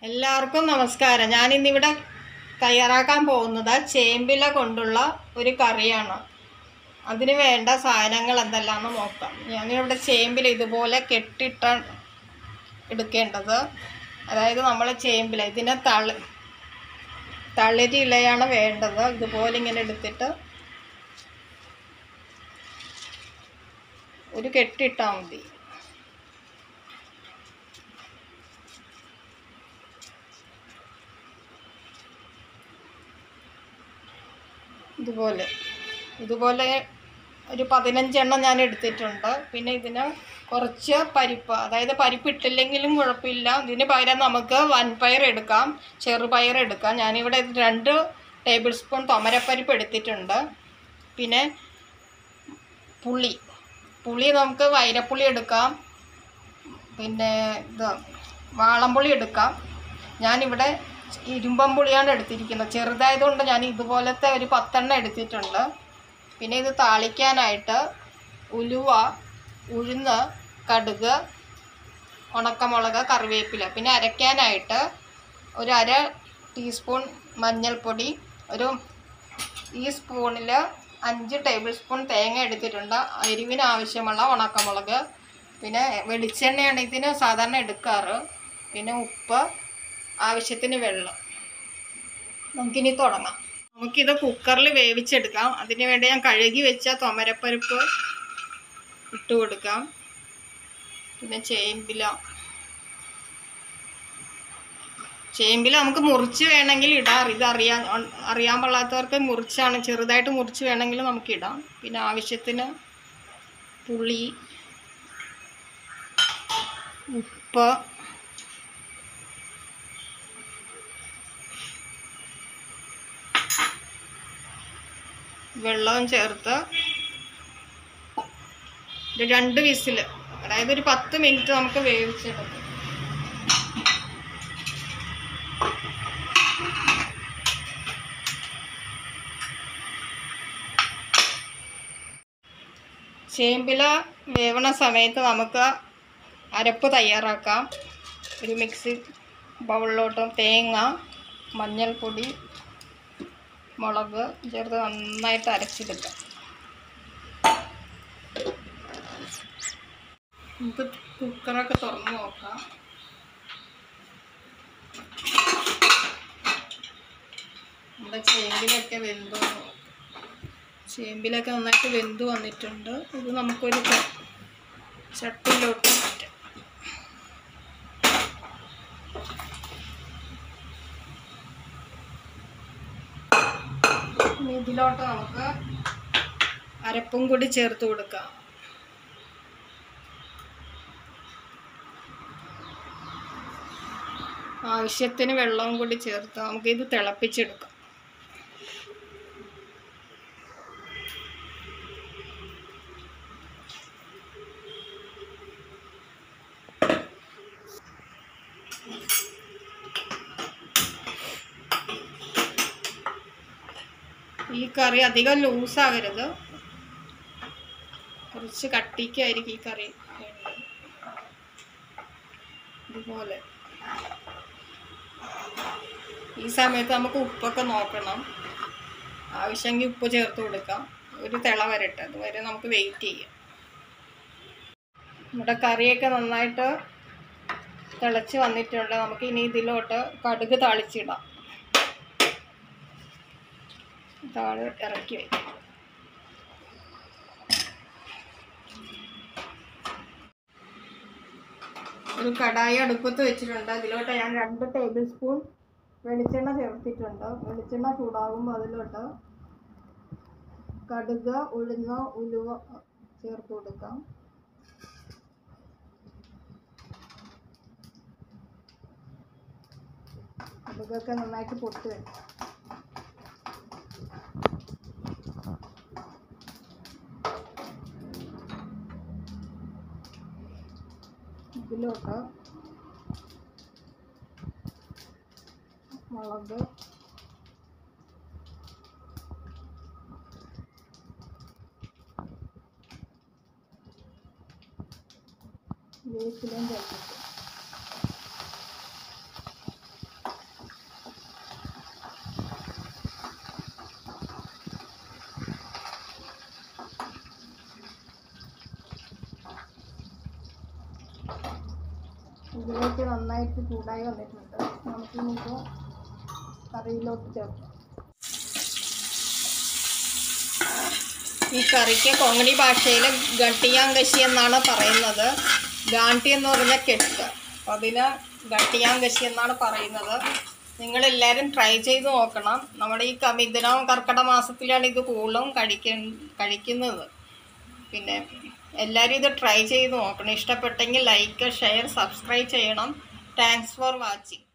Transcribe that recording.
എല്ലാവർക്കും നമസ്കാരം ഞാനിന്നിവിടെ തയ്യാറാക്കാൻ പോകുന്നത് ചേമ്പില കൊണ്ടുള്ള ഒരു കറിയാണ് അതിന് വേണ്ട സാധനങ്ങൾ എന്തെല്ലാമെന്ന് നോക്കാം ഞാനിവിടെ ചേമ്പില ഇതുപോലെ കെട്ടിട്ട എടുക്കേണ്ടത് അതായത് നമ്മൾ ചേമ്പില ഇതിനെ തളി തളിരി ഇലയാണ് വേണ്ടത് ഇതുപോലെ ഇങ്ങനെ എടുത്തിട്ട് ഒരു കെട്ടിട്ടാൽ മതി ഇതുപോലെ ഇതുപോലെ ഒരു പതിനഞ്ചെണ്ണം ഞാൻ എടുത്തിട്ടുണ്ട് പിന്നെ ഇതിന് കുറച്ച് പരിപ്പ് അതായത് പരിപ്പ് ഇട്ടില്ലെങ്കിലും കുഴപ്പമില്ല ഇതിന് പകരം നമുക്ക് വൻപയർ എടുക്കാം ചെറുപയർ എടുക്കാം ഞാനിവിടെ രണ്ട് ടേബിൾ സ്പൂൺ തൊമരപ്പരിപ്പ് എടുത്തിട്ടുണ്ട് പിന്നെ പുളി പുളി നമുക്ക് വൈരപ്പുളി എടുക്കാം പിന്നെ ഇത് വാളംപുളി എടുക്കാം ഞാനിവിടെ ഇരുമ്പം പുളിയാണ് എടുത്തിരിക്കുന്നത് ചെറുതായതുകൊണ്ട് ഞാൻ ഇതുപോലത്തെ ഒരു പത്തെണ്ണം എടുത്തിട്ടുണ്ട് പിന്നെ ഇത് താളിക്കാനായിട്ട് ഉലുവ ഉഴുന്ന് കടുക് ഉണക്കമുളക് കറിവേപ്പില പിന്നെ അരയ്ക്കാനായിട്ട് ഒരു അര ടീസ്പൂൺ മഞ്ഞൾപ്പൊടി ഒരു ഈ സ്പൂണിൽ അഞ്ച് ടേബിൾ സ്പൂൺ തേങ്ങ എടുത്തിട്ടുണ്ട് എരിവിന് ആവശ്യമുള്ള ഉണക്കമുളക് പിന്നെ വെളിച്ചെണ്ണയാണ് ഇതിന് സാധാരണ എടുക്കാറ് പിന്നെ ഉപ്പ് ആവശ്യത്തിന് വെള്ളം നമുക്കിനി തുടങ്ങാം നമുക്കിത് കുക്കറിൽ വേവിച്ചെടുക്കാം അതിന് വേണ്ടി ഞാൻ കഴുകി വെച്ച തൊമരപ്പരിപ്പ് ഇട്ട് കൊടുക്കാം പിന്നെ ചേമ്പില ചേമ്പില നമുക്ക് മുറിച്ച് വേണമെങ്കിൽ ഇടാം ഇത് അറിയാൻ അറിയാൻ പാടാത്തവർക്ക് മുറിച്ചാണ് ചെറുതായിട്ട് മുറിച്ച് വേണമെങ്കിൽ നമുക്ക് ഇടാം പിന്നെ ആവശ്യത്തിന് പുളി ഉപ്പ് വെള്ളവും ചേർത്ത് ഒരു രണ്ട് വിസിൽ അതായത് ഒരു പത്ത് മിനിറ്റ് നമുക്ക് വേവിച്ചെടുക്കാം ചേമ്പില വേവണ സമയത്ത് നമുക്ക് അരപ്പ് തയ്യാറാക്കാം ഒരു മിക്സി ബൗളിലോട്ടും തേങ്ങ മഞ്ഞൾപ്പൊടി മുളക് ചേർത്ത് നന്നായിട്ട് അരച്ചെടുക്കാം നമുക്ക് കുക്കറൊക്കെ തുറന്ന് നോക്കാം നമ്മുടെ ചേമ്പിലൊക്കെ വെന്തു ചേമ്പിലൊക്കെ നന്നായിട്ട് വെന്ത് വന്നിട്ടുണ്ട് ഇത് നമുക്കൊരു ച- ചട്ടിയിലോട്ട് മാറ്റാം ഇനി ഇതിലോട്ട് നമുക്ക് അരപ്പും കൂടി ചേർത്ത് കൊടുക്കാം ആവശ്യത്തിന് വെള്ളവും കൂടി ചേർത്ത് നമുക്ക് ഇത് തിളപ്പിച്ചെടുക്കാം ഈ കറി അധികം ലൂസാകരുത് കുറച്ച് കട്ടിക്കായിരിക്കും ഈ കറി വേണ്ടത്. ഇതുപോലെ ഈ സമയത്ത് നമുക്ക് ഉപ്പൊക്കെ നോക്കണം ആവശ്യമെങ്കിൽ ഉപ്പ് ചേർത്ത് കൊടുക്കാം ഒരു തിള വരട്ടെ അതുവരെ നമുക്ക് വെയിറ്റ് ചെയ്യാം നമ്മുടെ കറിയൊക്കെ നന്നായിട്ട് തിളച്ച് വന്നിട്ടുണ്ട് നമുക്ക് ഇനി ഇതിലോട്ട് കടുക് താളിച്ചിടാം താഴെ ഇറക്കി വയ്ക്കും ഒരു കടായി അടുപ്പത്ത് വെച്ചിട്ടുണ്ട് അതിലോട്ട് ഞാൻ രണ്ട് ടേബിൾ സ്പൂൺ വെളിച്ചെണ്ണ ചേർത്തിട്ടുണ്ട് വെളിച്ചെണ്ണ ചൂടാകുമ്പോൾ അതിലോട്ട് കടുക് ഉഴുന്ന് ഉലുവ ചേർത്ത് കൊടുക്കാം കടുകൊക്കെ നന്നായിട്ട് പൊട്ടി വരും ഇതിലോട്ട് മുളക് വേപ്പിലയും ചേർത്തിട്ട് ഇതിലേക്ക് നന്നായിട്ട് ചൂടായി വന്നിട്ടുണ്ട് നമുക്കിനിപ്പോൾ കറിയിലോട്ട് ചേർക്കാം ഈ കറിക്ക് കൊങ്ങണി ഭാഷയിൽ ഗട്ടിയാങ്കശി എന്നാണ് പറയുന്നത് ഗാണ്ടി എന്ന് പറഞ്ഞാൽ കെട്ട് അപ്പം അതിന് ഗട്ടിയാങ്കശി എന്നാണ് പറയുന്നത് നിങ്ങളെല്ലാവരും ട്രൈ ചെയ്ത് നോക്കണം നമ്മുടെ ഈ കമിഥുനം കർക്കിടക മാസത്തിലാണ് ഇത് കൂടുതലും കഴിക്ക കഴിക്കുന്നത് പിന്നെ എല്ലാവരും ഇത് ട്രൈ ചെയ്ത് നോക്കണം ഇഷ്ടപ്പെട്ടെങ്കിൽ ലൈക്ക് ഷെയർ സബ്സ്ക്രൈബ് ചെയ്യണം താങ്ക്സ് ഫോർ വാച്ചിങ്